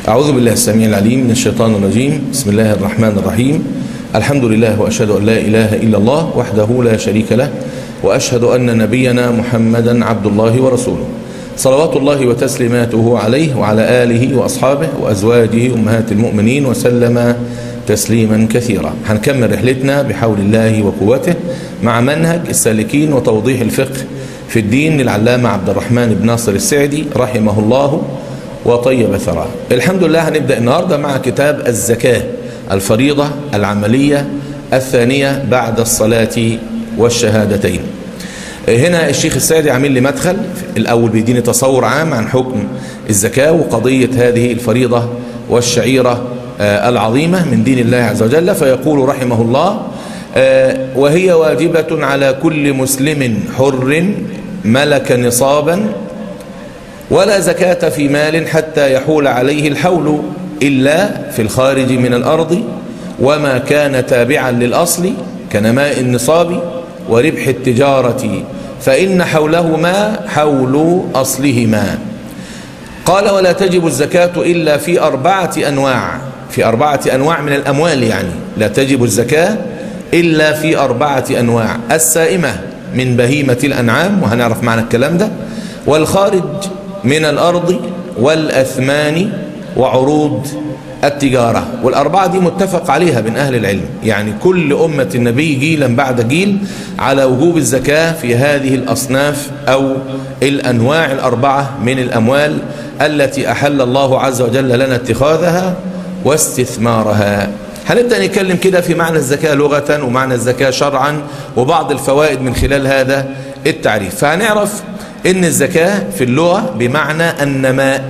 أعوذ بالله السميع العليم من الشيطان الرجيم بسم الله الرحمن الرحيم الحمد لله وأشهد أن لا إله إلا الله وحده لا شريك له وأشهد أن نبينا محمدا عبد الله ورسوله صلوات الله وتسليماته عليه وعلى آله وأصحابه وأزواجه أمهات المؤمنين وسلم تسليما كثيرا هنكمل رحلتنا بحول الله وقوته مع منهج السالكين وتوضيح الفقه في الدين للعلامة عبد الرحمن بن ناصر السعدي رحمه الله وطيب ثراه الحمد لله هنبدأ النهاردة مع كتاب الزكاة الفريضة العملية الثانية بعد الصلاة والشهادتين هنا الشيخ السعدي عامل لي مدخل الأول بيديني تصور عام عن حكم الزكاة وقضية هذه الفريضة والشعيرة العظيمة من دين الله عز وجل فيقول رحمه الله وهي واجبة على كل مسلم حر ملك نصابا ولا زكاة في مال حتى يحول عليه الحول إلا في الخارج من الأرض وما كان تابعا للأصل كنماء النصاب وربح التجارة فإن حولهما حول أصلهما قال ولا تجب الزكاة إلا في أربعة أنواع في أربعة أنواع من الأموال يعني لا تجب الزكاة إلا في أربعة أنواع السائمة من بهيمة الأنعام وهنعرف معنى الكلام ده والخارج من الأرض والأثمان وعروض التجارة والأربعة دي متفق عليها من أهل العلم يعني كل أمة النبي جيلا بعد جيل على وجوب الزكاة في هذه الأصناف أو الأنواع الأربعة من الأموال التي أحل الله عز وجل لنا اتخاذها واستثمارها هنبدأ نتكلم كده في معنى الزكاة لغة ومعنى الزكاة شرعا وبعض الفوائد من خلال هذا التعريف فهنعرف ان الزكاة في اللغة بمعنى النماء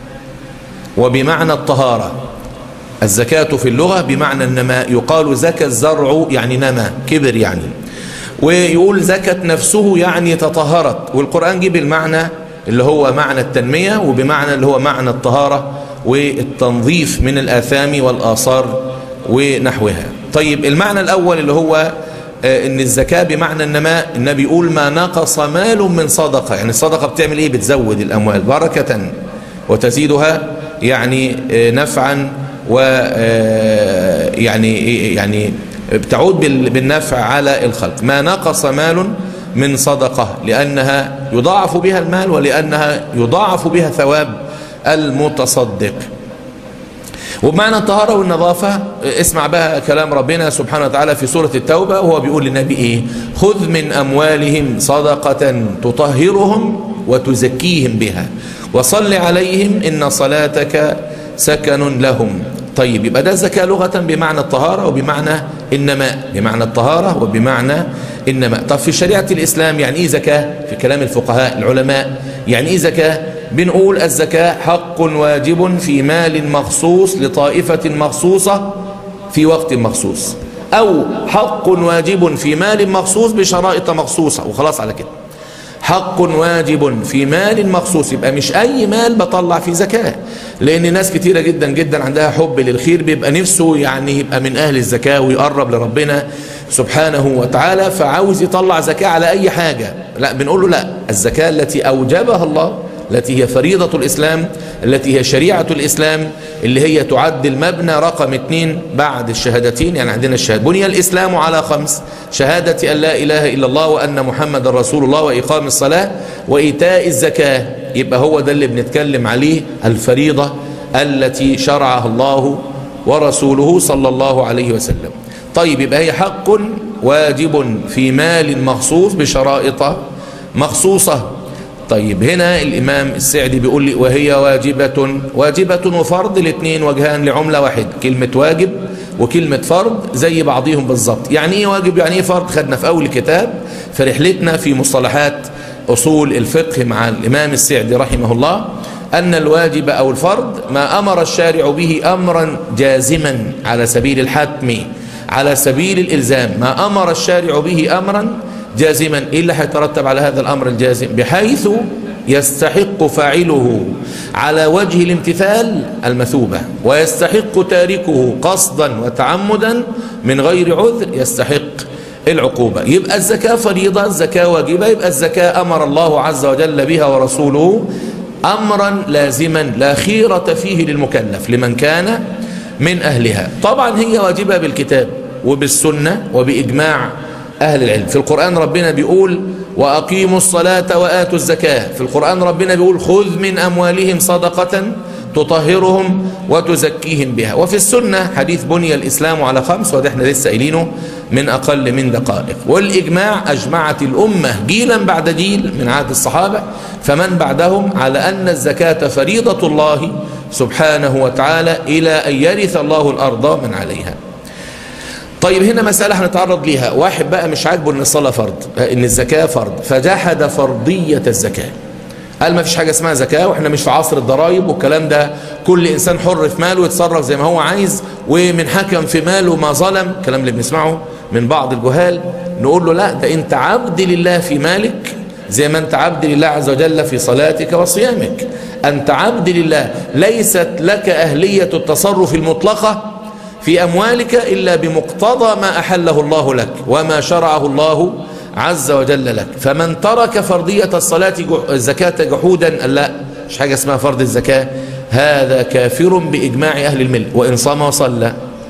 وبمعنى الطهارة الزكاة في اللغة بمعنى النماء يقال زكى الزرع يعني نما كبر يعني ويقول زكت نفسه يعني تطهرت والقرآن جيب المعنى اللي هو معنى التنمية وبمعنى اللي هو معنى الطهارة والتنظيف من الآثام والآثار ونحوها طيب المعنى الأول اللي هو ان الزكاة بمعنى النماء النبي يقول ما نقص مال من صدقة يعني الصدقة بتعمل ايه بتزود الاموال بركة وتزيدها يعني نفعا و يعني يعني بتعود بالنفع على الخلق ما نقص مال من صدقة لأنها يضاعف بها المال ولأنها يضاعف بها ثواب المتصدق وبمعنى الطهارة والنظافة اسمع بها كلام ربنا سبحانه وتعالى في سورة التوبة وهو بيقول للنبي ايه خذ من أموالهم صدقة تطهرهم وتزكيهم بها وصل عليهم إن صلاتك سكن لهم طيب يبقى ده الزكاة لغة بمعنى الطهارة وبمعنى النماء بمعنى الطهارة وبمعنى النماء طب في شريعة الإسلام يعني ايه زكاة في كلام الفقهاء العلماء يعني ايه زكاة بنقول الزكاة حق واجب في مال مخصوص لطائفة مخصوصة في وقت مخصوص أو حق واجب في مال مخصوص بشرائط مخصوصة وخلاص على كده حق واجب في مال مخصوص يبقى مش أي مال بطلع فيه زكاة لأن ناس كتيرة جدا جدا عندها حب للخير بيبقى نفسه يعني يبقى من أهل الزكاة ويقرب لربنا سبحانه وتعالى فعاوز يطلع زكاة على أي حاجة لا بنقول له لا الزكاة التي أوجبها الله التي هي فريضة الإسلام التي هي شريعة الإسلام اللي هي تعد المبنى رقم اثنين بعد الشهادتين يعني عندنا الشهادة بني الإسلام على خمس شهادة أن لا إله إلا الله وأن محمد رسول الله وإقام الصلاة وإيتاء الزكاة يبقى هو ده اللي بنتكلم عليه الفريضة التي شرعها الله ورسوله صلى الله عليه وسلم طيب يبقى هي حق واجب في مال مخصوص بشرائط مخصوصة طيب هنا الإمام السعدي بيقول لي وهي واجبة واجبة وفرض الاثنين وجهان لعملة واحد كلمة واجب وكلمة فرض زي بعضهم بالظبط يعني ايه واجب يعني ايه فرض خدنا في أول كتاب في رحلتنا في مصطلحات أصول الفقه مع الإمام السعدي رحمه الله أن الواجب أو الفرض ما أمر الشارع به أمرا جازما على سبيل الحتم على سبيل الإلزام ما أمر الشارع به أمرا جازما إيه اللي هيترتب على هذا الأمر الجازم بحيث يستحق فاعله على وجه الامتثال المثوبة ويستحق تاركه قصدا وتعمدا من غير عذر يستحق العقوبة يبقى الزكاة فريضة الزكاة واجبة يبقى الزكاة أمر الله عز وجل بها ورسوله أمرا لازما لا خيرة فيه للمكلف لمن كان من أهلها طبعا هي واجبة بالكتاب وبالسنة وبإجماع أهل العلم في القرآن ربنا بيقول وأقيموا الصلاة وآتوا الزكاة في القرآن ربنا بيقول خذ من أموالهم صدقة تطهرهم وتزكيهم بها وفي السنة حديث بني الإسلام على خمس وده احنا لسه قايلينه من أقل من دقائق والإجماع أجمعت الأمة جيلا بعد جيل من عهد الصحابة فمن بعدهم على أن الزكاة فريضة الله سبحانه وتعالى إلى أن يرث الله الأرض من عليها طيب هنا مسألة هنتعرض ليها واحد بقى مش عاجبه ان الصلاة فرض ان الزكاة فرض فجحد فرضية الزكاة قال ما فيش حاجة اسمها زكاة واحنا مش في عصر الضرائب والكلام ده كل انسان حر في ماله يتصرف زي ما هو عايز ومن حكم في ماله ما ظلم الكلام اللي بنسمعه من بعض الجهال نقول له لا ده انت عبد لله في مالك زي ما انت عبد لله عز وجل في صلاتك وصيامك انت عبد لله ليست لك اهلية التصرف المطلقة في أموالك إلا بمقتضى ما أحله الله لك وما شرعه الله عز وجل لك فمن ترك فرضية الصلاة الزكاة جحودا لا مش حاجة اسمها فرض الزكاة هذا كافر بإجماع أهل الملة وإن صام وصلى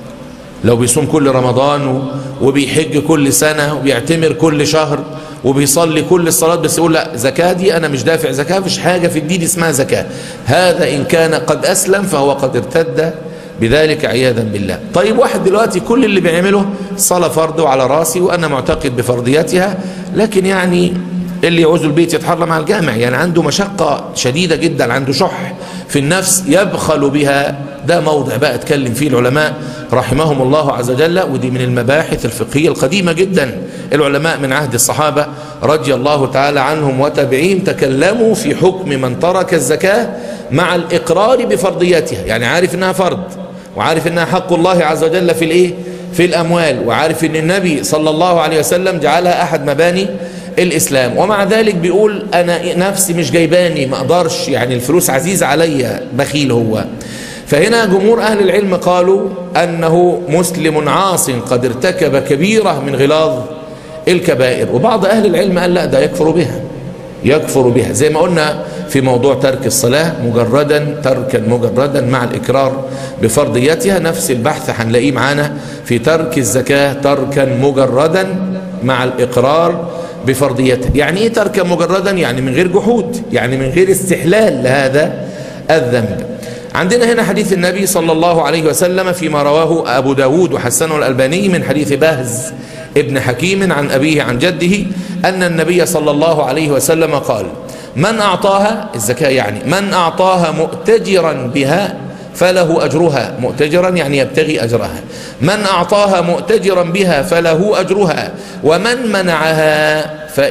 لو بيصوم كل رمضان وبيحج كل سنة وبيعتمر كل شهر وبيصلي كل الصلاة بس يقول لا زكاة دي أنا مش دافع زكاة مش حاجة في الدين اسمها زكاة هذا إن كان قد أسلم فهو قد ارتد بذلك عياذا بالله طيب واحد دلوقتي كل اللي بيعمله صلاة فرض وعلى راسي وأنا معتقد بفرضيتها لكن يعني اللي يعوز البيت يتحرى مع الجامع يعني عنده مشقة شديدة جدا عنده شح في النفس يبخل بها ده موضع بقى اتكلم فيه العلماء رحمهم الله عز وجل ودي من المباحث الفقهية القديمة جدا العلماء من عهد الصحابة رضي الله تعالى عنهم وتابعين تكلموا في حكم من ترك الزكاة مع الإقرار بفرضيتها يعني عارف انها فرض وعارف انها حق الله عز وجل في الايه في الاموال وعارف ان النبي صلى الله عليه وسلم جعلها احد مباني الاسلام ومع ذلك بيقول انا نفسي مش جايباني ما اقدرش يعني الفلوس عزيزة عليا بخيل هو فهنا جمهور اهل العلم قالوا انه مسلم عاص قد ارتكب كبيرة من غلاظ الكبائر وبعض اهل العلم قال لا ده يكفر بها يكفر بها زي ما قلنا في موضوع ترك الصلاة مجردا تركا مجردا مع الإكرار بفرضيتها نفس البحث هنلاقيه معانا في ترك الزكاة تركا مجردا مع الإقرار بفرضيتها يعني إيه تركا مجردا يعني من غير جحود يعني من غير استحلال لهذا الذنب عندنا هنا حديث النبي صلى الله عليه وسلم فيما رواه أبو داود وحسنه الألباني من حديث بهز ابن حكيم عن أبيه عن جده أن النبي صلى الله عليه وسلم قال من أعطاها الزكاة يعني من أعطاها مؤتجرا بها فله أجرها مؤتجرا يعني يبتغي أجرها من أعطاها مؤتجرا بها فله أجرها ومن منعها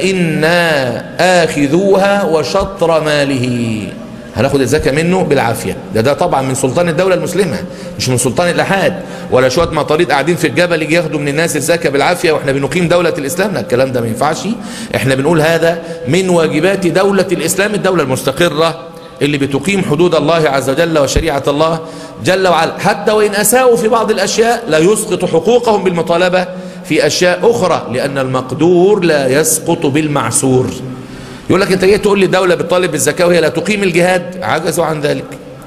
فإنا آخذوها وشطر ماله هناخد الزكاة منه بالعافية ده ده طبعا من سلطان الدولة المسلمة مش من سلطان الأحاد ولا شوية مطاريد قاعدين في الجبل يجي ياخدوا من الناس الزكاة بالعافية واحنا بنقيم دولة الإسلام لا الكلام ده ما ينفعش احنا بنقول هذا من واجبات دولة الإسلام الدولة المستقرة اللي بتقيم حدود الله عز وجل وشريعة الله جل وعلا حتى وإن أساءوا في بعض الأشياء لا يسقط حقوقهم بالمطالبة في أشياء أخرى لأن المقدور لا يسقط بالمعسور يقول لك انت جاي تقول لي دولة بتطالب بالزكاة وهي لا تقيم الجهاد عجزوا عن ذلك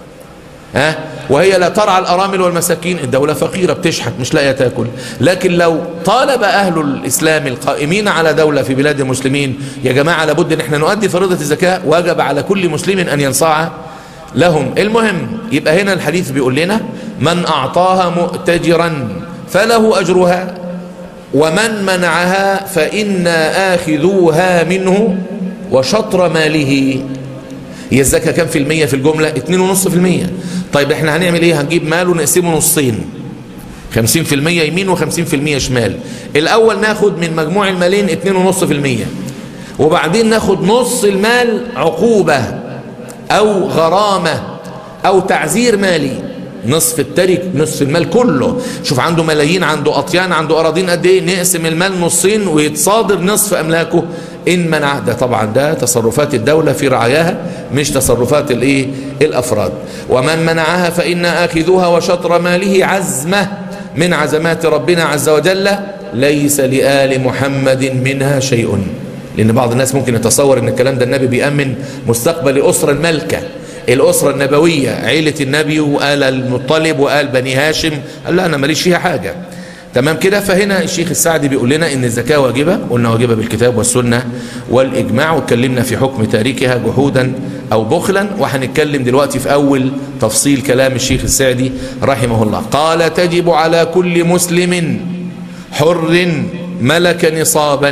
ها وهي لا ترعى الأرامل والمساكين الدولة فقيرة بتشحت مش لاقيه تاكل لكن لو طالب أهل الإسلام القائمين على دولة في بلاد المسلمين يا جماعة لابد ان احنا نؤدي فريضة الزكاة وجب على كل مسلم أن ينصاع لهم المهم يبقى هنا الحديث بيقول لنا من أعطاها مؤتجرا فله أجرها ومن منعها فإنا آخذوها منه وشطر ماله هي الزكاة كم في المية في الجملة اتنين ونص في المية طيب احنا هنعمل ايه هنجيب مال ونقسمه نصين خمسين في المية يمين وخمسين في المية شمال الاول ناخد من مجموع المالين اتنين ونص في المية وبعدين ناخد نص المال عقوبة او غرامة او تعزير مالي نصف الترك نصف المال كله شوف عنده ملايين عنده اطيان عنده اراضين قد ايه نقسم المال نصين ويتصادر نصف املاكه ان منع ده طبعا ده تصرفات الدولة في رعاياها مش تصرفات الايه الافراد ومن منعها فإنا آخذوها وشطر ماله عزمة من عزمات ربنا عز وجل ليس لآل محمد منها شيء لان بعض الناس ممكن يتصور ان الكلام ده النبي بيأمن مستقبل أسرة الملكة الأسرة النبوية عيلة النبي وآل المطلب وآل بني هاشم قال لا أنا ماليش فيها حاجة تمام كده فهنا الشيخ السعدي بيقول لنا ان الزكاة واجبة قلنا واجبة بالكتاب والسنة والإجماع واتكلمنا في حكم تاركها جحودا أو بخلا وهنتكلم دلوقتي في أول تفصيل كلام الشيخ السعدي رحمه الله قال تجب على كل مسلم حر ملك نصابا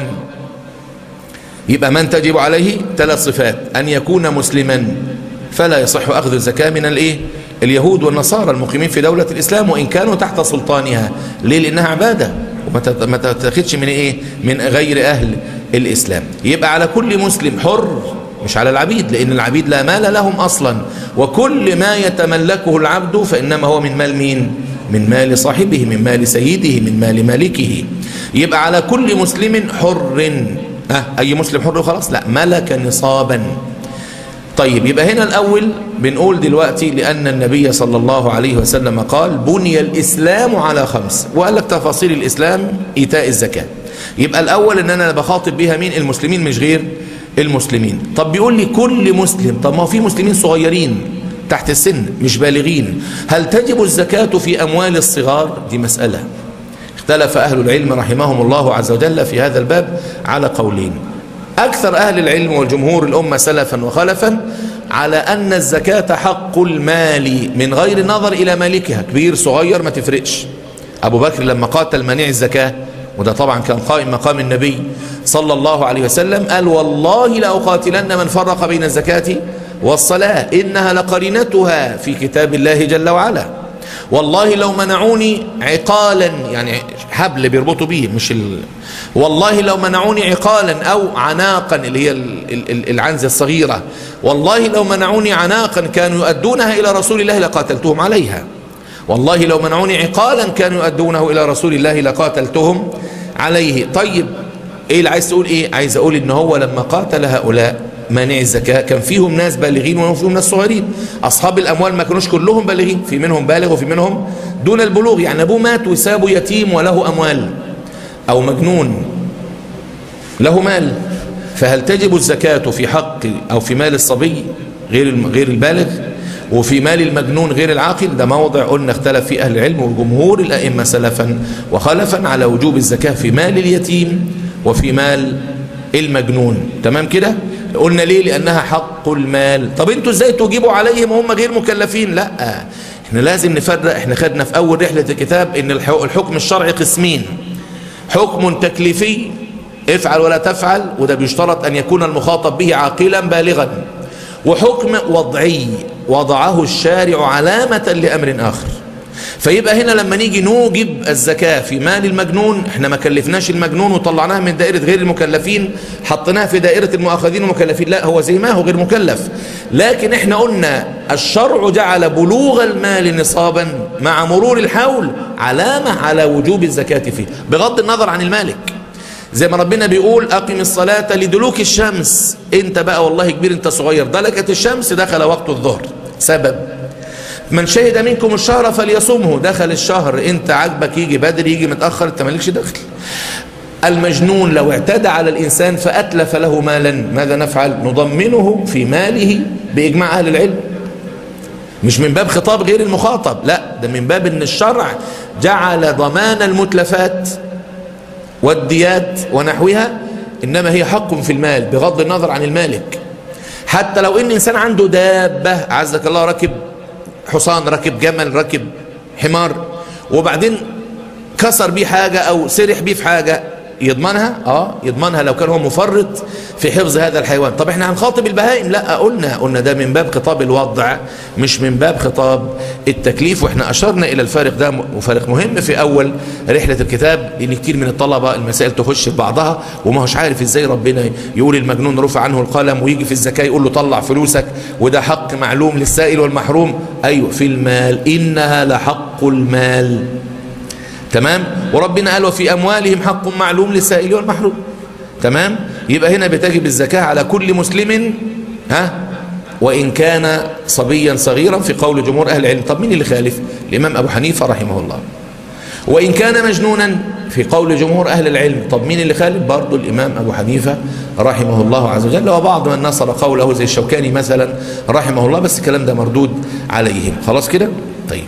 يبقى من تجب عليه ثلاث صفات أن يكون مسلما فلا يصح أخذ الزكاة من الإيه اليهود والنصارى المقيمين في دولة الإسلام وإن كانوا تحت سلطانها ليه لأنها عبادة وما تتاخدش من إيه من غير أهل الإسلام يبقى على كل مسلم حر مش على العبيد لأن العبيد لا مال لهم أصلا وكل ما يتملكه العبد فإنما هو من مال مين من مال صاحبه من مال سيده من مال مالكه يبقى على كل مسلم حر أه أي مسلم حر خلاص لا ملك نصابا طيب يبقى هنا الأول بنقول دلوقتي لأن النبي صلى الله عليه وسلم قال بني الإسلام على خمس وقال لك تفاصيل الإسلام إيتاء الزكاة يبقى الأول أن أنا بخاطب بها مين المسلمين مش غير المسلمين طب بيقول لي كل مسلم طب ما هو في مسلمين صغيرين تحت السن مش بالغين هل تجب الزكاة في أموال الصغار دي مسألة اختلف أهل العلم رحمهم الله عز وجل في هذا الباب على قولين أكثر أهل العلم والجمهور الأمة سلفا وخلفا على أن الزكاة حق المال من غير نظر إلى مالكها كبير صغير ما تفرقش أبو بكر لما قاتل منيع الزكاة وده طبعا كان قائم مقام النبي صلى الله عليه وسلم قال والله لأقاتلن من فرق بين الزكاة والصلاة إنها لقرينتها في كتاب الله جل وعلا والله لو منعوني عقالا يعني حبل بيربطوا بيه مش ال... والله لو منعوني عقالا أو عناقا اللي هي العنزة الصغيرة والله لو منعوني عناقا كانوا يؤدونها إلى رسول الله لقاتلتهم عليها والله لو منعوني عقالا كانوا يؤدونه إلى رسول الله لقاتلتهم عليه طيب ايه اللي عايز تقول ايه عايز اقول ان هو لما قاتل هؤلاء مانع الزكاة كان فيهم ناس بالغين وفيهم ناس صغيرين أصحاب الأموال ما كانوش كلهم بالغين في منهم بالغ وفي منهم دون البلوغ يعني أبوه مات وسابه يتيم وله أموال أو مجنون له مال فهل تجب الزكاة في حق أو في مال الصبي غير غير البالغ وفي مال المجنون غير العاقل ده موضع قلنا اختلف فيه أهل العلم وجمهور الأئمة سلفا وخلفا على وجوب الزكاة في مال اليتيم وفي مال المجنون تمام كده قلنا ليه لأنها حق المال طب انتوا ازاي تجيبوا عليهم وهم غير مكلفين لا احنا لازم نفرق احنا خدنا في أول رحلة الكتاب ان الحكم الشرعي قسمين حكم تكليفي افعل ولا تفعل وده بيشترط أن يكون المخاطب به عاقلا بالغا وحكم وضعي وضعه الشارع علامة لأمر آخر فيبقى هنا لما نيجي نوجب الزكاة في مال المجنون احنا ما كلفناش المجنون وطلعناها من دائرة غير المكلفين حطيناها في دائرة المؤاخذين والمكلفين لا هو زي ما هو غير مكلف لكن احنا قلنا الشرع جعل بلوغ المال نصابا مع مرور الحول علامة على وجوب الزكاة فيه بغض النظر عن المالك زي ما ربنا بيقول أقم الصلاة لدلوك الشمس انت بقى والله كبير انت صغير دلكت الشمس دخل وقت الظهر سبب من شهد منكم الشهر فليصمه دخل الشهر انت عاجبك يجي بدري يجي متأخر انت مالكش دخل المجنون لو اعتدى على الإنسان فأتلف له مالا ماذا نفعل نضمنه في ماله بإجماع أهل العلم مش من باب خطاب غير المخاطب لا ده من باب ان الشرع جعل ضمان المتلفات والديات ونحوها إنما هي حق في المال بغض النظر عن المالك حتى لو إن إنسان عنده دابة عزك الله ركب حصان ركب جمل ركب حمار وبعدين كسر بيه حاجة أو سرح بيه في حاجة يضمنها اه يضمنها لو كان هو مفرط في حفظ هذا الحيوان طب احنا هنخاطب البهائم لا قلنا قلنا ده من باب خطاب الوضع مش من باب خطاب التكليف واحنا اشرنا الى الفارق ده وفارق مهم في اول رحلة الكتاب لان كتير من الطلبة المسائل تخش في بعضها وما هوش عارف ازاي ربنا يقول المجنون رفع عنه القلم ويجي في الزكاة يقول له طلع فلوسك وده حق معلوم للسائل والمحروم ايوه في المال انها لحق المال تمام وربنا قال وفي أموالهم حق معلوم للسائل والمحروم تمام يبقى هنا بتجب الزكاة على كل مسلم ها وإن كان صبيا صغيرا في قول جمهور أهل العلم طب مين اللي خالف الإمام أبو حنيفة رحمه الله وإن كان مجنونا في قول جمهور أهل العلم طب مين اللي خالف برضه الإمام أبو حنيفة رحمه الله عز وجل وبعض من نصر قوله زي الشوكاني مثلا رحمه الله بس الكلام ده مردود عليهم خلاص كده طيب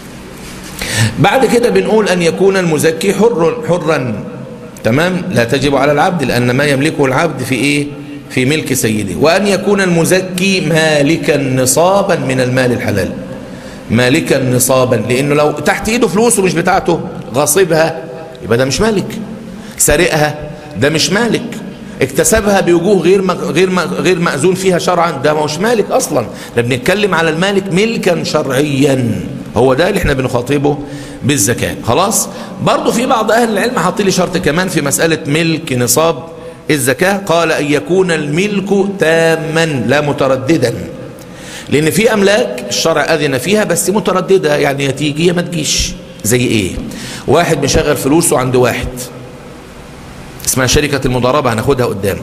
بعد كده بنقول أن يكون المزكي حر حرا تمام لا تجب على العبد لأن ما يملكه العبد في إيه في ملك سيده وأن يكون المزكي مالكا نصابا من المال الحلال مالكا نصابا لأنه لو تحت إيده فلوس ومش بتاعته غاصبها يبقى ده مش مالك سرقها ده مش مالك اكتسبها بوجوه غير غير غير مأذون فيها شرعا ده مش مالك اصلا ده بنتكلم على المالك ملكا شرعيا هو ده اللي احنا بنخاطبه بالزكاة خلاص برضو في بعض اهل العلم حاطين لي شرط كمان في مسألة ملك نصاب الزكاة قال ان يكون الملك تاما لا مترددا لان في املاك الشرع اذن فيها بس مترددة يعني يا تيجي يا ما تجيش زي ايه واحد مشغل فلوسه عند واحد اسمها شركة المضاربة هناخدها قدام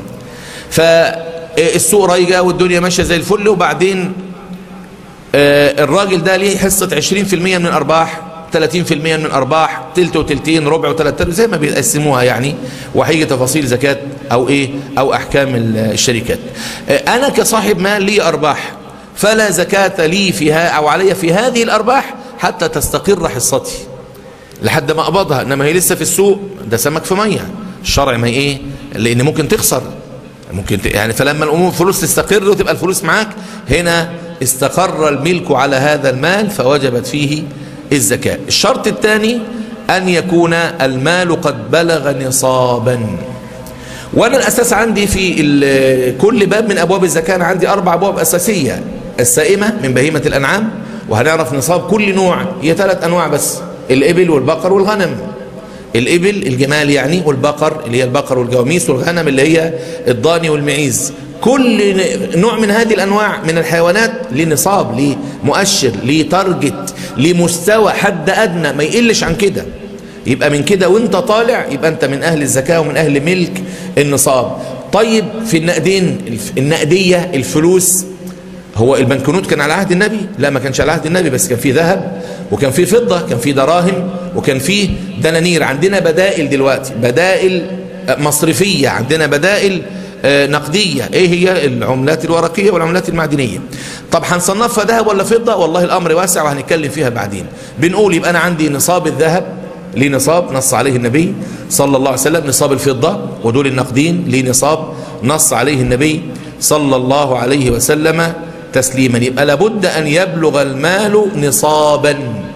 فالسوق رايقة والدنيا ماشية زي الفل وبعدين الراجل ده ليه حصة 20% من الأرباح 30% من الأرباح تلت وتلتين ربع وثلاث زي ما بيقسموها يعني وهيجي تفاصيل زكاة أو إيه أو أحكام الشركات أنا كصاحب مال لي أرباح فلا زكاة لي فيها أو علي في هذه الأرباح حتى تستقر حصتي لحد ما أقبضها إنما هي لسه في السوق ده سمك في مية الشرع ما إيه لأن ممكن تخسر ممكن ت... يعني فلما الأمور فلوس تستقر وتبقى الفلوس معاك هنا استقر الملك على هذا المال فوجبت فيه الزكاة الشرط الثاني أن يكون المال قد بلغ نصابا وأنا الأساس عندي في كل باب من أبواب الزكاة أنا عندي أربع أبواب أساسية السائمة من بهيمة الأنعام وهنعرف نصاب كل نوع هي ثلاث أنواع بس الإبل والبقر والغنم الإبل الجمال يعني والبقر اللي هي البقر والجواميس والغنم اللي هي الضاني والمعيز كل نوع من هذه الأنواع من الحيوانات ليه نصاب ليه مؤشر ليه تارجت ليه مستوى حد أدنى ما يقلش عن كده يبقى من كده وانت طالع يبقى انت من أهل الزكاة ومن أهل ملك النصاب طيب في النقدين النقدية الفلوس هو البنكنوت كان على عهد النبي لا ما كانش على عهد النبي بس كان فيه ذهب وكان فيه فضة كان فيه دراهم وكان فيه دنانير عندنا بدائل دلوقتي بدائل مصرفية عندنا بدائل نقدية ايه هي العملات الورقية والعملات المعدنية طب هنصنفها ذهب ولا فضة والله الامر واسع وهنتكلم فيها بعدين بنقول يبقى انا عندي نصاب الذهب ليه نصاب نص عليه النبي صلى الله عليه وسلم نصاب الفضة ودول النقدين ليه نصاب نص عليه النبي صلى الله عليه وسلم تسليما يبقى لابد أن يبلغ المال نصابا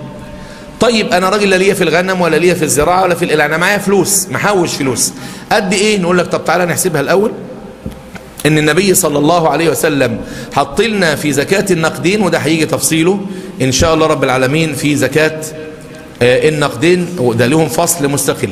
طيب أنا راجل لا ليا في الغنم ولا ليا في الزراعة ولا في الإله أنا معايا فلوس محوش فلوس قد إيه نقول لك طب تعالى نحسبها الأول ان النبي صلى الله عليه وسلم حط لنا في زكاة النقدين وده هيجي تفصيله ان شاء الله رب العالمين في زكاة النقدين وده لهم فصل مستقل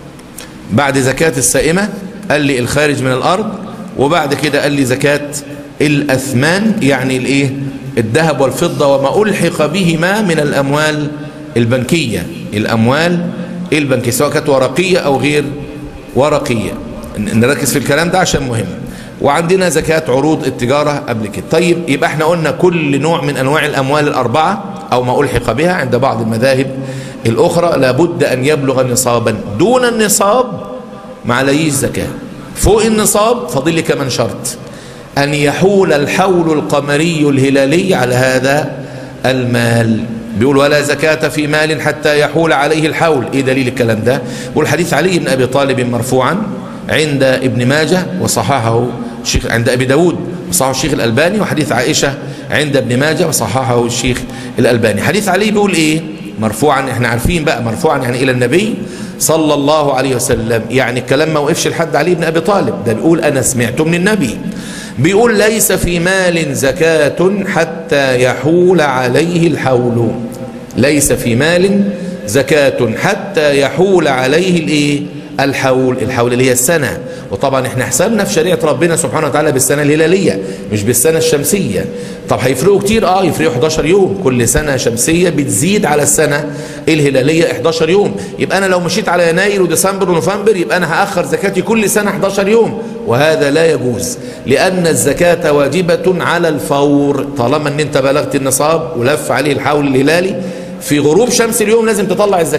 بعد زكاة السائمة قال لي الخارج من الارض وبعد كده قال لي زكاة الاثمان يعني الايه الذهب والفضة وما الحق بهما من الاموال البنكية الاموال البنكية سواء كانت ورقية او غير ورقية نركز في الكلام ده عشان مهم وعندنا زكاة عروض التجارة قبل كده طيب يبقى احنا قلنا كل نوع من انواع الاموال الاربعة او ما الحق بها عند بعض المذاهب الاخرى لابد ان يبلغ نصابا دون النصاب ما عليهش زكاة فوق النصاب فاضل لي كمان شرط ان يحول الحول القمري الهلالي على هذا المال بيقول ولا زكاة في مال حتى يحول عليه الحول ايه دليل الكلام ده والحديث علي بن ابي طالب مرفوعا عند ابن ماجه وصححه الشيخ عند ابي داود وصححه الشيخ الالباني وحديث عائشة عند ابن ماجه وصححه الشيخ الالباني حديث علي بيقول ايه مرفوعا احنا عارفين بقى مرفوعا يعني الى النبي صلى الله عليه وسلم يعني الكلام ما وقفش لحد علي بن ابي طالب ده بيقول انا سمعته من النبي بيقول ليس في مال زكاة حتى يحول عليه الحول ليس في مال زكاة حتى يحول عليه الايه الحول الحول اللي هي السنة وطبعا احنا حسابنا في شريعة ربنا سبحانه وتعالى بالسنة الهلالية مش بالسنة الشمسية طب هيفرقوا كتير اه يفرقوا 11 يوم كل سنة شمسية بتزيد على السنة الهلالية 11 يوم يبقى انا لو مشيت على يناير وديسمبر ونوفمبر يبقى انا هاخر زكاتي كل سنة 11 يوم وهذا لا يجوز لان الزكاة واجبة على الفور طالما ان انت بلغت النصاب ولف عليه الحول الهلالي في غروب شمس اليوم لازم تطلع الزكاة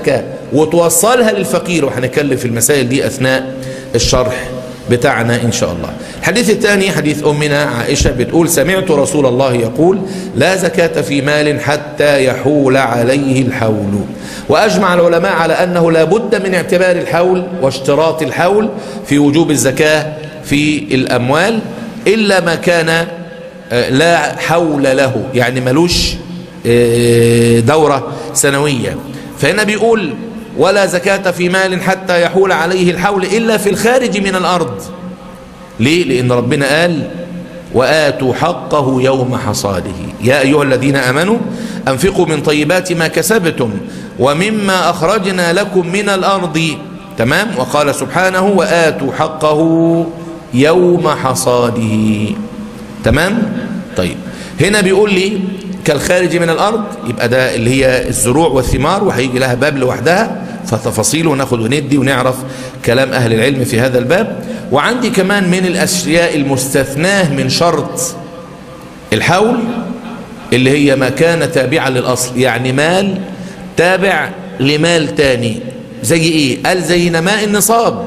وتوصلها للفقير وهنتكلم في المسائل دي أثناء الشرح بتاعنا إن شاء الله الحديث الثاني حديث أمنا عائشة بتقول سمعت رسول الله يقول لا زكاة في مال حتى يحول عليه الحول وأجمع العلماء على أنه لا بد من اعتبار الحول واشتراط الحول في وجوب الزكاة في الأموال إلا ما كان لا حول له يعني ملوش دورة سنوية فهنا بيقول ولا زكاة في مال حتى يحول عليه الحول إلا في الخارج من الأرض ليه؟ لأن ربنا قال وآتوا حقه يوم حصاده يا أيها الذين أمنوا أنفقوا من طيبات ما كسبتم ومما أخرجنا لكم من الأرض تمام وقال سبحانه وآتوا حقه يوم حصاده تمام طيب هنا بيقول لي كالخارج من الأرض يبقى ده اللي هي الزروع والثمار وهيجي لها باب لوحدها فتفاصيل وناخد وندي ونعرف كلام أهل العلم في هذا الباب وعندي كمان من الأشياء المستثناه من شرط الحول اللي هي ما كان تابعا للأصل يعني مال تابع لمال تاني زي ايه قال زي نماء النصاب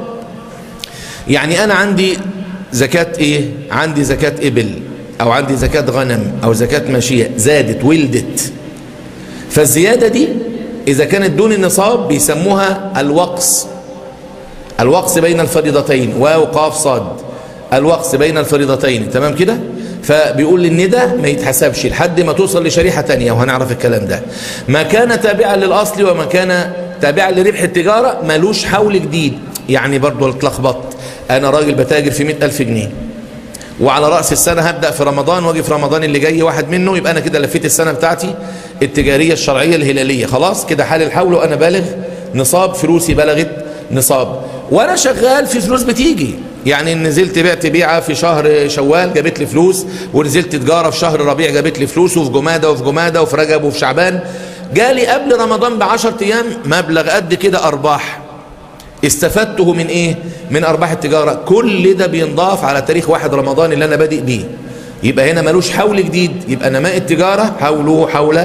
يعني انا عندي زكاة ايه عندي زكاة ابل او عندي زكاة غنم او زكاة ماشية زادت ولدت فالزيادة دي اذا كانت دون النصاب بيسموها الوقص الوقص بين الفريضتين واو قاف صاد الوقص بين الفريضتين تمام كده فبيقول ان ده ما يتحسبش لحد ما توصل لشريحة تانية وهنعرف الكلام ده ما كان تابعا للأصل وما كان تابعا لربح التجارة ملوش حول جديد يعني برضو اتلخبطت أنا راجل بتاجر في مئة ألف جنيه وعلى رأس السنة هبدأ في رمضان واجي في رمضان اللي جاي واحد منه يبقى أنا كده لفيت السنة بتاعتي التجارية الشرعية الهلالية خلاص كده حال الحول وأنا بالغ نصاب فلوسي بلغت نصاب وأنا شغال في فلوس بتيجي يعني نزلت بعت بيعة في شهر شوال جابت لي فلوس ونزلت تجارة في شهر ربيع جابت لي فلوس وفي جمادة وفي جمادة وفي رجب وفي شعبان جالي قبل رمضان بعشر أيام مبلغ قد كده أرباح استفدته من إيه؟ من أرباح التجارة كل ده بينضاف على تاريخ واحد رمضان اللي أنا بادئ بيه يبقى هنا ملوش حول جديد يبقى نماء التجارة حوله حول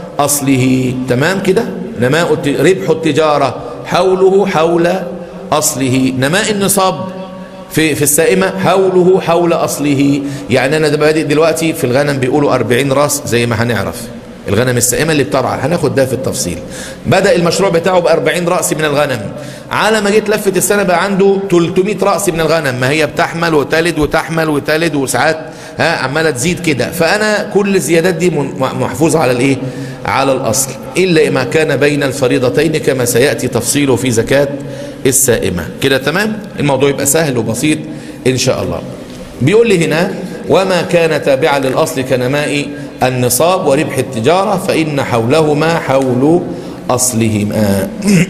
أصله تمام كده نماء ربح التجارة حوله حول أصله نماء النصاب في في السائمة حوله حول أصله يعني أنا بادئ دلوقتي في الغنم بيقولوا 40 راس زي ما هنعرف الغنم السائمة اللي بترعى هناخد ده في التفصيل بدأ المشروع بتاعه ب 40 رأس من الغنم على ما جيت لفة السنة بقى عنده 300 رأس من الغنم ما هي بتحمل وتلد وتحمل وتلد وساعات ها عمالة تزيد كده فأنا كل الزيادات دي محفوظة على الإيه على الأصل إلا ما كان بين الفريضتين كما سيأتي تفصيله في زكاة السائمة كده تمام الموضوع يبقى سهل وبسيط إن شاء الله بيقول لي هنا وما كان تابعا للأصل كنماء النصاب وربح التجارة فإن حولهما حول أصلهما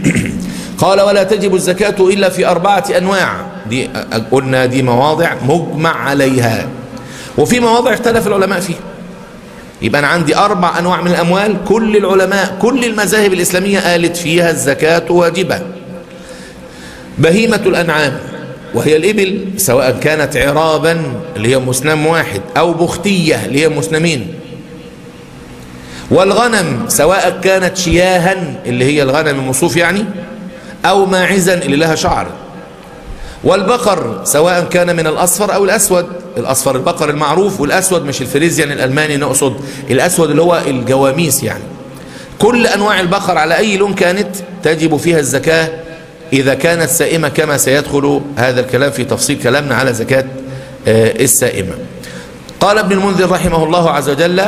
قال ولا تجب الزكاة إلا في أربعة أنواع دي قلنا دي مواضع مجمع عليها وفي مواضع اختلف العلماء فيها يبقى أنا عندي أربع أنواع من الأموال كل العلماء كل المذاهب الإسلامية قالت فيها الزكاة واجبة بهيمة الأنعام وهي الإبل سواء كانت عرابا اللي هي مسنم واحد أو بختية اللي هي مسنمين والغنم سواء كانت شياها اللي هي الغنم المصوف يعني أو ماعزا اللي لها شعر والبقر سواء كان من الأصفر أو الأسود الأصفر البقر المعروف والأسود مش الفريزيان الألماني نقصد الأسود اللي هو الجواميس يعني كل أنواع البقر على أي لون كانت تجب فيها الزكاة إذا كانت سائمة كما سيدخل هذا الكلام في تفصيل كلامنا على زكاة السائمة قال ابن المنذر رحمه الله عز وجل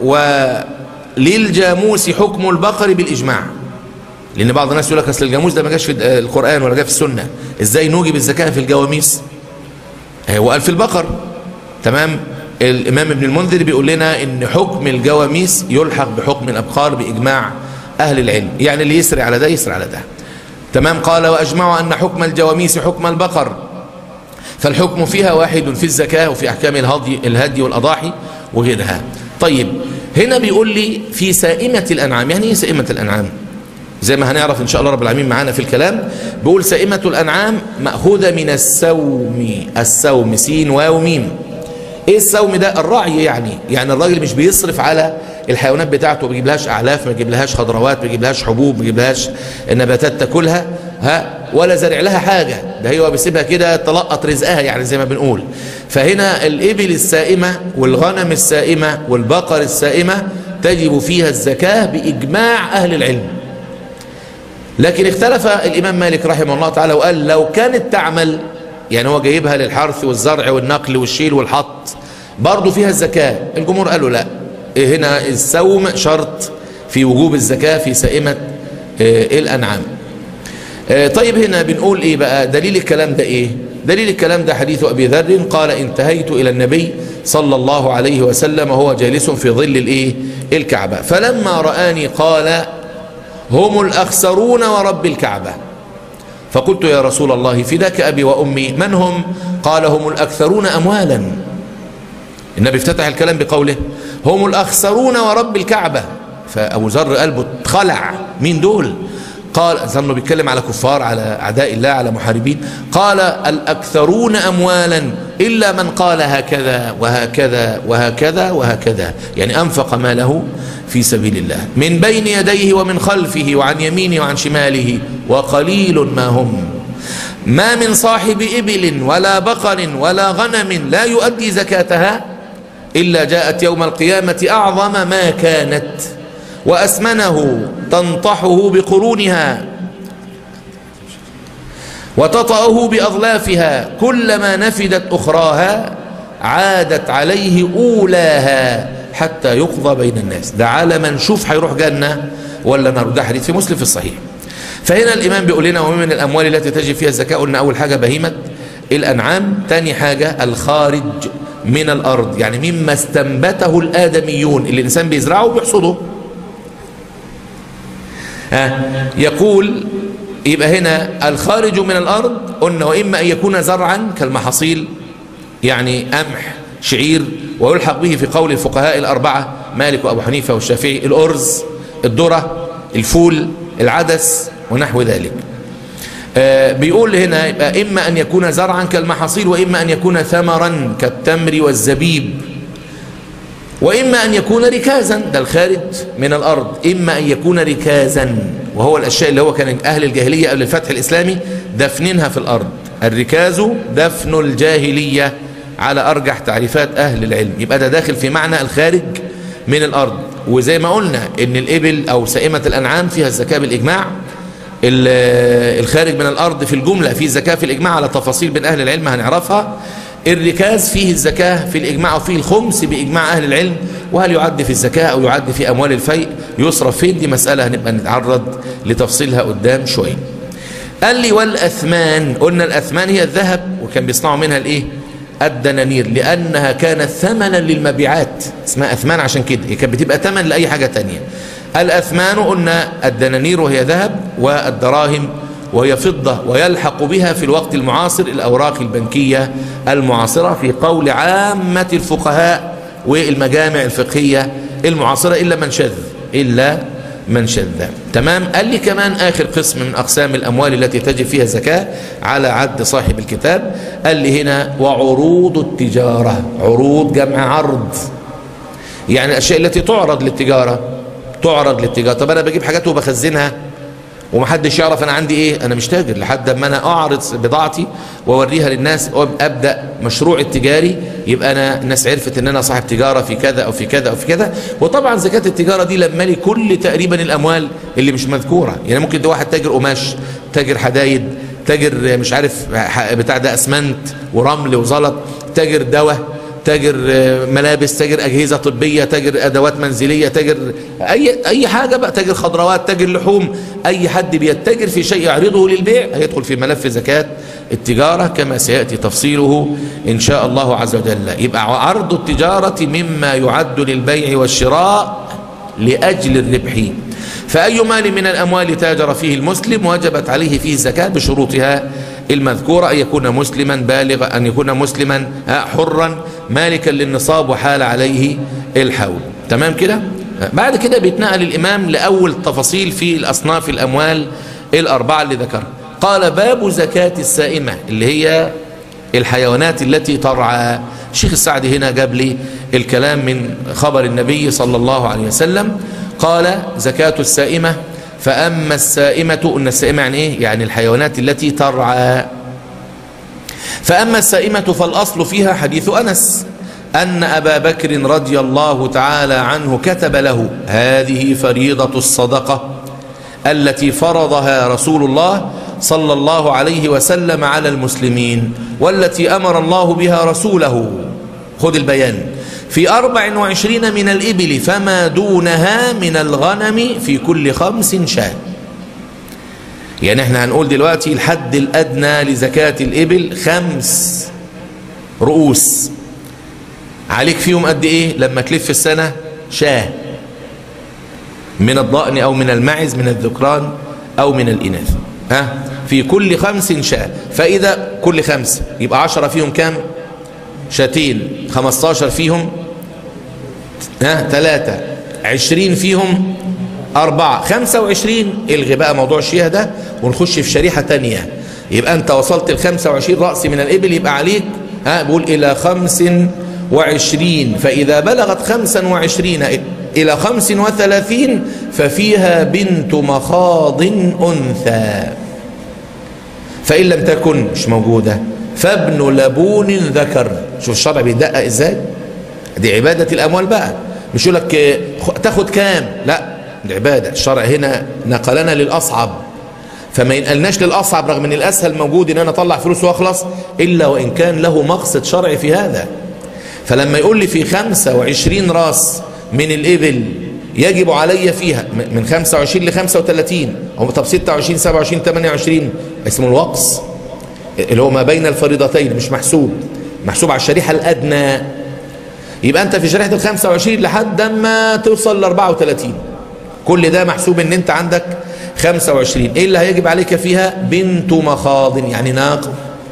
وللجاموس حكم البقر بالإجماع لأن بعض الناس يقول لك أصل الجاموس ده ما جاش في القرآن ولا جاء في السنة إزاي نوجب الزكاة في الجواميس هو قال في البقر تمام الإمام ابن المنذر بيقول لنا إن حكم الجواميس يلحق بحكم الأبقار بإجماع أهل العلم يعني اللي يسري على ده يسري على ده تمام قال وأجمعوا أن حكم الجواميس حكم البقر فالحكم فيها واحد في الزكاة وفي أحكام الهدي, الهدي والأضاحي وغيرها طيب هنا بيقول لي في سائمة الأنعام يعني ايه سائمة الأنعام زي ما هنعرف إن شاء الله رب العالمين معانا في الكلام بيقول سائمة الأنعام مأخوذة من السوم السوم سين واو ميم ايه السوم ده الرعي يعني يعني الراجل مش بيصرف على الحيوانات بتاعته ما بيجيبلهاش اعلاف ما بيجيبلهاش خضروات ما بيجيبلهاش حبوب ما بيجيبلهاش نباتات تاكلها ها ولا زرع لها حاجه ده هو بيسيبها كده تلقط رزقها يعني زي ما بنقول فهنا الابل السائمه والغنم السائمه والبقر السائمه تجب فيها الزكاه باجماع اهل العلم لكن اختلف الامام مالك رحمه الله تعالى وقال لو كانت تعمل يعني هو جايبها للحرث والزرع والنقل والشيل والحط برضه فيها الزكاه الجمهور قالوا لا هنا السوم شرط في وجوب الزكاة في سائمة الأنعام طيب هنا بنقول إيه بقى دليل الكلام ده إيه دليل الكلام ده حديث أبي ذر قال انتهيت إلى النبي صلى الله عليه وسلم وهو جالس في ظل الإيه الكعبة فلما رآني قال هم الأخسرون ورب الكعبة فقلت يا رسول الله فداك أبي وأمي من هم قال هم الأكثرون أموالا النبي افتتح الكلام بقوله هم الأخسرون ورب الكعبة فأبو ذر قلبه اتخلع مين دول قال ظنه بيتكلم على كفار على أعداء الله على محاربين قال الأكثرون أموالا إلا من قال هكذا وهكذا وهكذا وهكذا يعني أنفق ماله في سبيل الله من بين يديه ومن خلفه وعن يمينه وعن شماله وقليل ما هم ما من صاحب إبل ولا بقر ولا غنم لا يؤدي زكاتها إلا جاءت يوم القيامة أعظم ما كانت وأسمنه تنطحه بقرونها وتطأه بأظلافها كلما نفدت أخراها عادت عليه أولاها حتى يقضى بين الناس ده عالم نشوف هيروح جنة ولا نار ده حديث في مسلم في الصحيح فهنا الإمام بيقول لنا ومن الأموال التي تجب فيها الزكاة قلنا أول حاجة بهيمة الأنعام تاني حاجة الخارج من الأرض يعني مما استنبته الآدميون اللي الإنسان بيزرعه وبيحصده ها يقول يبقى هنا الخارج من الأرض قلنا وإما أن يكون زرعا كالمحاصيل يعني قمح شعير ويلحق به في قول الفقهاء الأربعة مالك وأبو حنيفة والشافعي الأرز الذرة الفول العدس ونحو ذلك آه بيقول هنا يبقى إما أن يكون زرعا كالمحاصيل وإما أن يكون ثمرا كالتمر والزبيب وإما أن يكون ركازا ده الخارج من الأرض إما أن يكون ركازا وهو الأشياء اللي هو كان أهل الجاهلية قبل الفتح الإسلامي دفنينها في الأرض الركاز دفن الجاهلية على أرجح تعريفات أهل العلم يبقى ده داخل في معنى الخارج من الأرض وزي ما قلنا إن الإبل أو سائمة الأنعام فيها الزكاة بالإجماع الخارج من الأرض في الجملة فيه الزكاة في الإجماع على تفاصيل بين أهل العلم هنعرفها الركاز فيه الزكاة في الإجماع وفيه الخمس بإجماع أهل العلم وهل يعد في الزكاة أو يعد في أموال الفيء يصرف فين دي مسألة هنبقى نتعرض لتفصيلها قدام شوية قال لي والأثمان قلنا الأثمان هي الذهب وكان بيصنعوا منها الإيه الدنانير لأنها كانت ثمنا للمبيعات اسمها أثمان عشان كده هي كانت بتبقى ثمن لأي حاجة تانية الأثمان قلنا الدنانير وهي ذهب والدراهم وهي فضة ويلحق بها في الوقت المعاصر الأوراق البنكية المعاصرة في قول عامة الفقهاء والمجامع الفقهية المعاصرة إلا من شذ إلا من شذ تمام قال لي كمان آخر قسم من أقسام الأموال التي تجب فيها الزكاة على عد صاحب الكتاب قال لي هنا وعروض التجارة عروض جمع عرض يعني الأشياء التي تعرض للتجارة تعرض للتجارة طب أنا بجيب حاجات وبخزنها ومحدش يعرف انا عندي ايه انا مش تاجر لحد ما انا اعرض بضاعتي واوريها للناس ابدا مشروع التجاري يبقى انا الناس عرفت ان انا صاحب تجاره في كذا او في كذا او في كذا وطبعا زكاه التجاره دي لما لي كل تقريبا الاموال اللي مش مذكوره يعني ممكن ده واحد تاجر قماش تاجر حدايد تاجر مش عارف بتاع ده اسمنت ورمل وزلط تاجر دواء تاجر ملابس تاجر اجهزه طبيه تاجر ادوات منزليه تاجر اي اي حاجه بقى تاجر خضروات تاجر لحوم اي حد بيتاجر في شيء يعرضه للبيع هيدخل في ملف زكاه التجاره كما سياتي تفصيله ان شاء الله عز وجل يبقى عرض التجاره مما يعد للبيع والشراء لاجل الربح فاي مال من الاموال تاجر فيه المسلم وجبت عليه فيه الزكاه بشروطها المذكورة أن يكون مسلما بالغا أن يكون مسلما حرا مالكا للنصاب وحال عليه الحول تمام كده بعد كده بيتنقل الإمام لأول تفاصيل في الأصناف الأموال الأربعة اللي ذكرها قال باب زكاة السائمة اللي هي الحيوانات التي ترعى الشيخ السعدي هنا جاب لي الكلام من خبر النبي صلى الله عليه وسلم قال زكاة السائمة فأما السائمة أن السائمة يعني إيه؟ يعني الحيوانات التي ترعى فأما السائمة فالأصل فيها حديث أنس أن أبا بكر رضي الله تعالى عنه كتب له هذه فريضة الصدقة التي فرضها رسول الله صلى الله عليه وسلم على المسلمين والتي أمر الله بها رسوله خذ البيان في أربع وعشرين من الإبل فما دونها من الغنم في كل خمس شاة يعني احنا هنقول دلوقتي الحد الأدنى لزكاة الإبل خمس رؤوس عليك فيهم قد ايه لما تلف السنة شاه من الضأن او من المعز من الذكران او من الاناث ها في كل خمس شاه فاذا كل خمس يبقى عشرة فيهم كام شاتين خمستاشر فيهم ها ثلاثة عشرين فيهم أربعة خمسة وعشرين الغي بقى موضوع الشياه ده ونخش في شريحة تانية يبقى أنت وصلت الخمسة وعشرين رأس من الإبل يبقى عليك ها بقول إلى خمس وعشرين فإذا بلغت خمسا وعشرين إلى خمس وثلاثين ففيها بنت مخاض أنثى فإن لم تكن مش موجودة فابن لبون ذكر شوف الشرع بيدقق ازاي دي عبادة الأموال بقى مش يقول لك تاخد كام لا العبادة الشرع هنا نقلنا للأصعب فما ينقلناش للأصعب رغم ان الأسهل موجود ان انا اطلع فلوس واخلص إلا وإن كان له مقصد شرعي في هذا فلما يقول لي في 25 راس من الإبل يجب علي فيها من 25 ل 35 أو طب 26 27 28 اسمه الوقص اللي هو ما بين الفريضتين مش محسوب محسوب على الشريحة الأدنى يبقى أنت في شريحة ال 25 لحد ما توصل ل 34 كل ده محسوب ان انت عندك 25 ايه اللي هيجب عليك فيها بنت مخاض يعني ناقة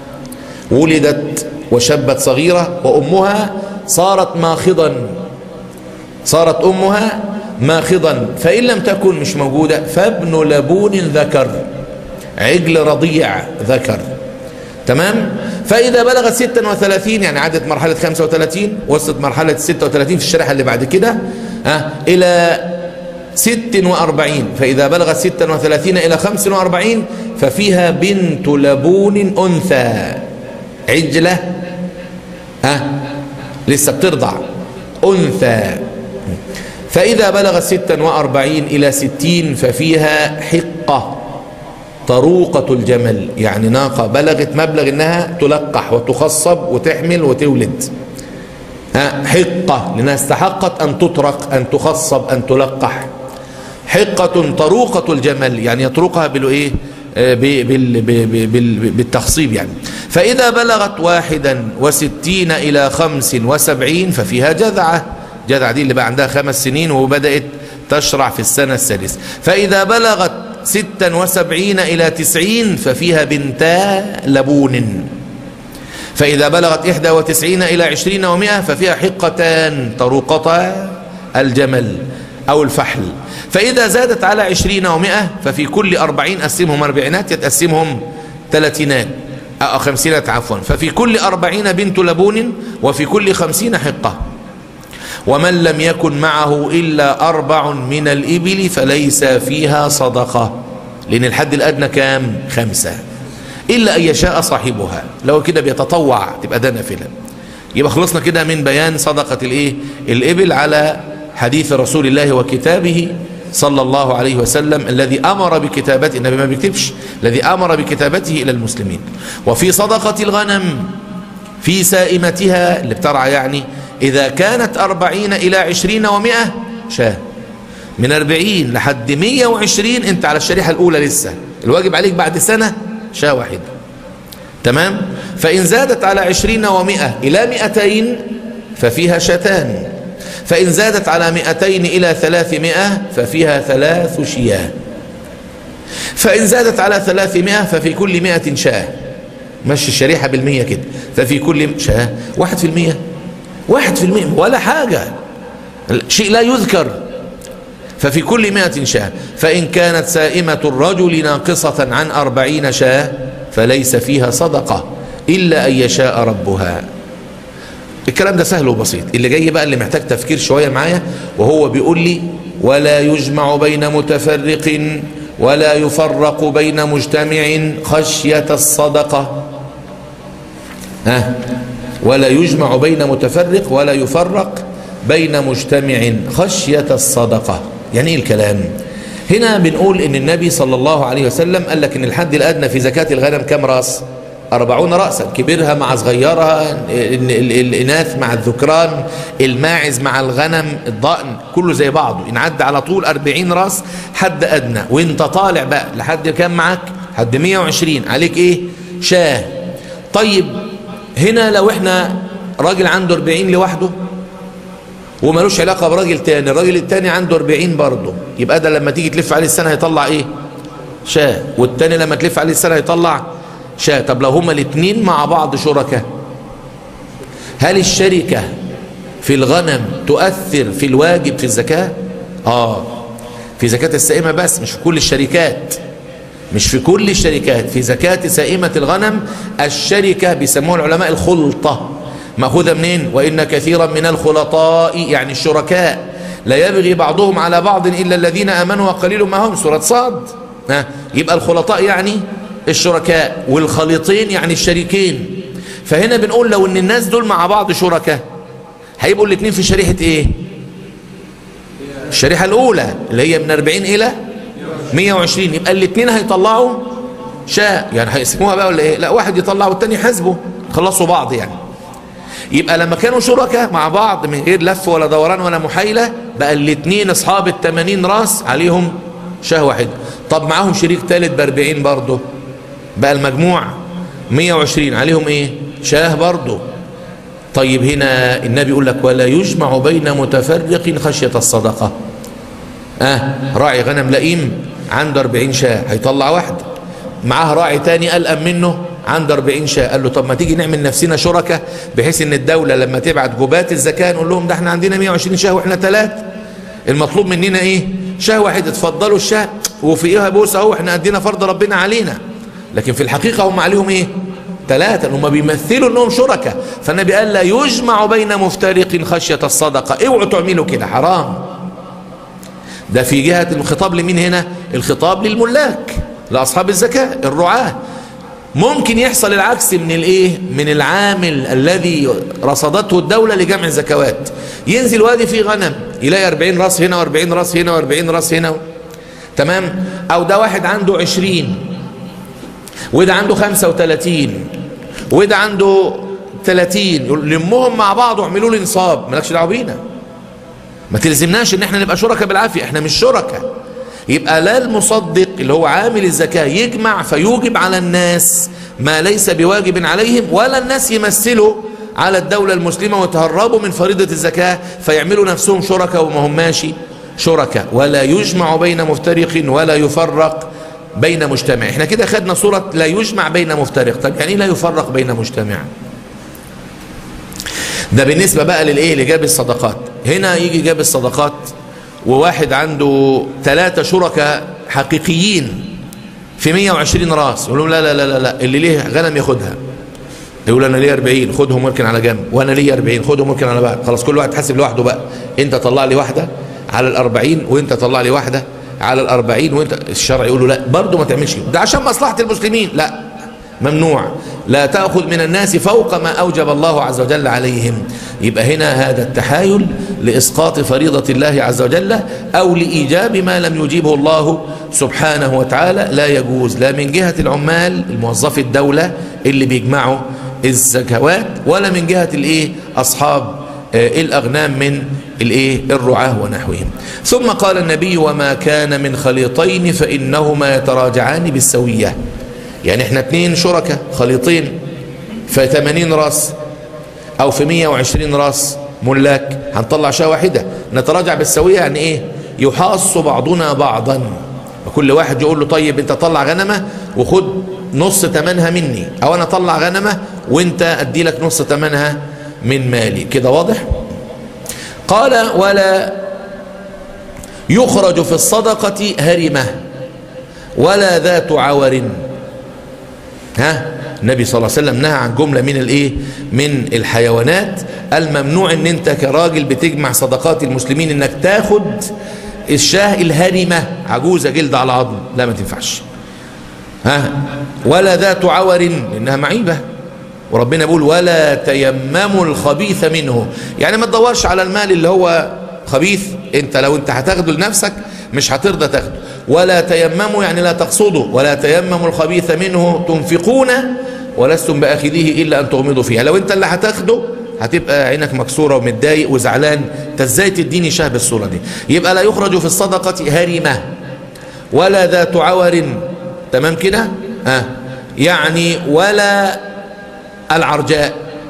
ولدت وشبت صغيرة وأمها صارت ماخضا صارت أمها ماخضا فإن لم تكن مش موجودة فابن لبون ذكر عجل رضيع ذكر تمام فإذا بلغت 36 يعني عدت مرحلة 35 وصلت مرحلة 36 في الشريحة اللي بعد كده ها إلى 46 فإذا بلغت 36 إلى 45 ففيها بنت لبون أنثى عجلة ها لسه بترضع أنثى فإذا بلغت 46 إلى 60 ففيها حقة طروقة الجمل يعني ناقة بلغت مبلغ انها تلقح وتخصب وتحمل وتولد حقة لانها استحقت ان تطرق ان تخصب ان تلقح حقة طروقة الجمل يعني يطرقها بالايه بالتخصيب يعني فإذا بلغت واحدا وستين إلى خمس وسبعين ففيها جذعة جذعة دي اللي بقى عندها خمس سنين وبدأت تشرع في السنة السادسة فإذا بلغت ستا وسبعين إلى تسعين ففيها بنتا لبون فإذا بلغت إحدى وتسعين إلى عشرين ومائة ففيها حقتان طروقتا الجمل أو الفحل فإذا زادت على عشرين ومائة ففي كل أربعين أسمهم أربعينات يتقسمهم ثلاثينات أو خمسينات عفوا ففي كل أربعين بنت لبون وفي كل خمسين حقة ومن لم يكن معه إلا أربع من الإبل فليس فيها صدقة لأن الحد الأدنى كام خمسة إلا أن يشاء صاحبها لو كده بيتطوع تبقى ده نافلة يبقى خلصنا كده من بيان صدقة الإيه الإبل على حديث رسول الله وكتابه صلى الله عليه وسلم الذي أمر بكتابته النبي ما بيكتبش الذي أمر بكتابته إلى المسلمين وفي صدقة الغنم في سائمتها اللي بترعى يعني إذا كانت أربعين إلى عشرين ومائة شاه من أربعين لحد مية وعشرين أنت على الشريحة الأولى لسه الواجب عليك بعد سنة شاه واحدة تمام فإن زادت على عشرين ومائة إلى مئتين ففيها شتان فإن زادت على مئتين إلى ثلاثمائة ففيها ثلاث شياه فإن زادت على ثلاثمائة ففي كل مئة شاه مشي الشريحة بالمية كده ففي كل شاه واحد في المية واحد في المئة ولا حاجة شيء لا يذكر ففي كل مئة شاه فإن كانت سائمة الرجل ناقصة عن أربعين شاه فليس فيها صدقة إلا أن يشاء ربها الكلام ده سهل وبسيط اللي جاي بقى اللي محتاج تفكير شوية معايا وهو بيقول لي ولا يجمع بين متفرق ولا يفرق بين مجتمع خشية الصدقة ها ولا يجمع بين متفرق ولا يفرق بين مجتمع خشية الصدقة يعني ايه الكلام هنا بنقول ان النبي صلى الله عليه وسلم قال لك ان الحد الادنى في زكاة الغنم كم راس أربعون رأسا كبيرها مع صغيرها ال- ال- الإناث مع الذكران الماعز مع الغنم الضأن كله زي بعضه إن عدى على طول أربعين رأس حد أدنى وانت طالع بقى لحد كام معاك حد مية وعشرين عليك إيه شاه طيب هنا لو احنا راجل عنده أربعين لوحده وملوش علاقة براجل تاني الراجل التاني عنده 40 برضه يبقى ده لما تيجي تلف عليه السنة هيطلع ايه شاه والتاني لما تلف عليه السنة هيطلع شاه طب لو هما الاتنين مع بعض شركاء هل الشركة في الغنم تؤثر في الواجب في الزكاة اه في زكاة السائمة بس مش في كل الشركات مش في كل الشركات في زكاة سائمة الغنم الشركة بيسموها العلماء الخلطة مأخوذة منين وإن كثيرا من الخلطاء يعني الشركاء لا يبغي بعضهم على بعض إلا الذين آمنوا وقليل ما هم سورة صاد ها يبقى الخلطاء يعني الشركاء والخليطين يعني الشريكين فهنا بنقول لو ان الناس دول مع بعض شركاء هيبقوا الاثنين في شريحة ايه الشريحة الاولى اللي هي من 40 الى 120 يبقى الاثنين هيطلعوا شاء يعني هيقسموها بقى ولا ايه لا واحد يطلع والتاني يحاسبه خلصوا بعض يعني يبقى لما كانوا شركاء مع بعض من غير لف ولا دوران ولا محايلة بقى الاثنين اصحاب التمانين راس عليهم شاه واحد طب معاهم شريك ثالث باربعين برضه بقى المجموع 120 عليهم ايه شاه برضه طيب هنا النبي يقول لك ولا يجمع بين متفرق خشية الصدقة اه راعي غنم لئيم عنده 40 شاه هيطلع واحدة معاه راعي تاني قلقان منه عنده 40 شاه قال له طب ما تيجي نعمل نفسنا شركة بحيث ان الدولة لما تبعت جبات الزكاة نقول لهم ده احنا عندنا 120 شاه واحنا ثلاثة المطلوب مننا ايه شاه واحد اتفضلوا الشاه وفي ايه بوس اهو احنا ادينا فرض ربنا علينا لكن في الحقيقة هم عليهم ايه ثلاثة هم بيمثلوا انهم شركاء فالنبي قال لا يجمع بين مفترق خشية الصدقة اوعوا تعملوا كده حرام ده في جهة الخطاب لمين هنا الخطاب للملاك لأصحاب الزكاة الرعاة ممكن يحصل العكس من الايه من العامل الذي رصدته الدولة لجمع الزكوات ينزل وادي فيه غنم يلاقي 40 راس هنا و40 راس هنا و40 راس هنا تمام او ده واحد عنده 20 وده عنده 35 وده عنده 30 لمهم مع بعض واعملوا لي نصاب مالكش دعوه بينا ما تلزمناش ان احنا نبقى شركاء بالعافيه احنا مش شركاء يبقى لا المصدق اللي هو عامل الزكاه يجمع فيوجب على الناس ما ليس بواجب عليهم ولا الناس يمثلوا على الدولة المسلمة وتهربوا من فريضة الزكاة فيعملوا نفسهم شركاء وما هم ماشي شركاء ولا يجمع بين مفترق ولا يفرق بين مجتمع احنا كده خدنا صورة لا يجمع بين مفترق طب يعني لا يفرق بين مجتمع ده بالنسبة بقى للايه لجاب الصدقات هنا يجي جاب الصدقات وواحد عنده ثلاثة شركاء حقيقيين في 120 راس يقول لهم لا لا لا لا, لا. اللي ليه غنم ياخدها يقول انا ليه 40 خدهم ممكن على جنب وانا ليه 40 خدهم ممكن على بعض خلاص كل واحد حاسب لوحده بقى انت طلع لي واحده على ال40 وانت طلع لي واحده على ال40 وانت الشرع يقول له لا برضه ما تعملش كده. ده عشان مصلحه المسلمين لا ممنوع لا تأخذ من الناس فوق ما أوجب الله عز وجل عليهم يبقى هنا هذا التحايل لإسقاط فريضة الله عز وجل أو لإيجاب ما لم يجيبه الله سبحانه وتعالى لا يجوز لا من جهة العمال الموظف الدولة اللي بيجمعوا الزكوات ولا من جهة الايه أصحاب آه الأغنام من الايه الرعاة ونحوهم ثم قال النبي وما كان من خليطين فإنهما يتراجعان بالسوية يعني احنا اتنين شركة خليطين في 80 راس او في 120 راس ملاك هنطلع شاة واحدة نتراجع بالسوية يعني ايه يحاص بعضنا بعضا وكل واحد يقول له طيب انت طلع غنمة وخد نص تمنها مني او انا اطلع غنمة وانت ادي لك نص تمنها من مالي كده واضح قال ولا يخرج في الصدقة هرمة ولا ذات عور ها النبي صلى الله عليه وسلم نهى عن جملة من الايه من الحيوانات الممنوع ان انت كراجل بتجمع صدقات المسلمين انك تاخد الشاه الهرمة عجوزة جلد على عظم لا ما تنفعش ها ولا ذات عور انها معيبة وربنا بيقول ولا تيمموا الخبيث منه يعني ما تدورش على المال اللي هو خبيث انت لو انت هتاخده لنفسك مش هترضى تاخده ولا تيمموا يعني لا تقصدوا ولا تيمموا الخبيث منه تنفقون ولستم باخذيه الا ان تغمضوا فيها لو انت اللي هتاخده هتبقى عينك مكسورة ومتضايق وزعلان انت ازاي تديني شاه بالصورة دي يبقى لا يخرج في الصدقة هرمة ولا ذات عور تمام كده ها يعني ولا العرجاء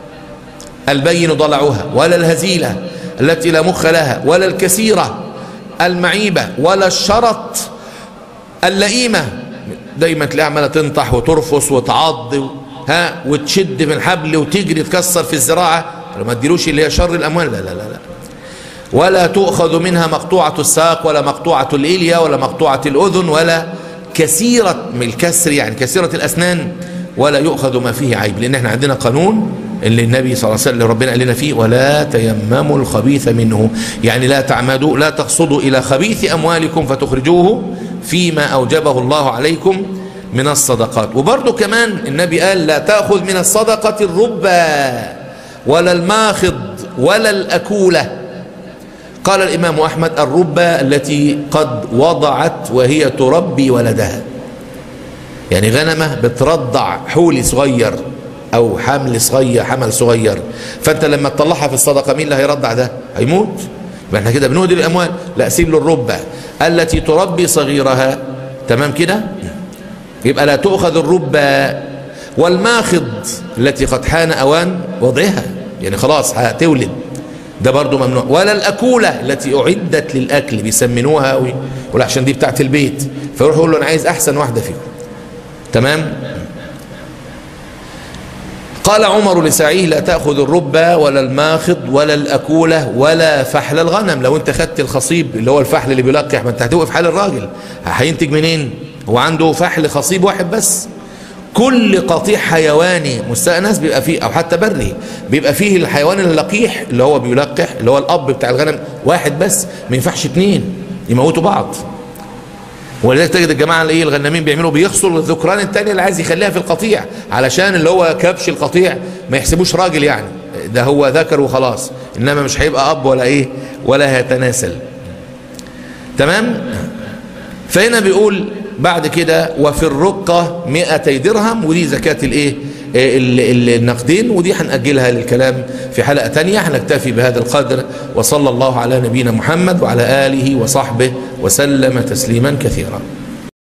البين ضلعها ولا الهزيلة التي لا مخ لها ولا الكثيرة المعيبة ولا الشرط اللئيمة دايما تلاقيها عماله تنطح وترفص وتعض ها وتشد من حبل وتجري تكسر في الزراعة ما تديلوش اللي هي شر الأموال لا لا لا لا ولا تؤخذ منها مقطوعة الساق ولا مقطوعة الإلية ولا مقطوعة الأذن ولا كثيرة من الكسر يعني كثيرة الأسنان ولا يؤخذ ما فيه عيب لأن احنا عندنا قانون اللي النبي صلى الله عليه وسلم ربنا قال لنا فيه ولا تيمموا الخبيث منه يعني لا تعمدوا لا تقصدوا إلى خبيث أموالكم فتخرجوه فيما أوجبه الله عليكم من الصدقات وبرضه كمان النبي قال لا تأخذ من الصدقة الربا ولا الماخض ولا الأكولة قال الإمام أحمد الربا التي قد وضعت وهي تربي ولدها يعني غنمة بترضع حولي صغير أو حمل صغير حمل صغير فأنت لما تطلعها في الصدقة مين اللي هيرضع ده هيموت يبقى احنا كده بنهدر الأموال لا سيب له الربا التي تربي صغيرها تمام كده يبقى لا تؤخذ الربا والماخض التي قد حان أوان وضعها يعني خلاص هتولد ده برضو ممنوع ولا الأكولة التي أعدت للأكل بيسمنوها قوي ولا عشان دي بتاعت البيت فيروح يقول له أنا عايز أحسن واحدة فيهم تمام قال عمر لسعيه لا تأخذ الربا ولا الماخض ولا الأكولة ولا فحل الغنم لو انت خدت الخصيب اللي هو الفحل اللي بيلقح ما انت هتوقف حال الراجل هينتج منين هو عنده فحل خصيب واحد بس كل قطيع حيواني مستأنس بيبقى فيه او حتى بري بيبقى فيه الحيوان اللقيح اللي هو بيلقح اللي هو الاب بتاع الغنم واحد بس ما ينفعش اتنين يموتوا بعض ولذلك تجد الجماعه اللي ايه الغنامين بيعملوا بيخصوا الذكران الثانيه اللي عايز يخليها في القطيع علشان اللي هو كبش القطيع ما يحسبوش راجل يعني ده هو ذكر وخلاص انما مش هيبقى اب ولا ايه ولا هيتناسل تمام فهنا بيقول بعد كده وفي الرقة 200 درهم ودي زكاة الايه النقدين ودي هنأجلها للكلام في حلقة تانية هنكتفي بهذا القدر وصلى الله على نبينا محمد وعلى آله وصحبه وسلم تسليما كثيرا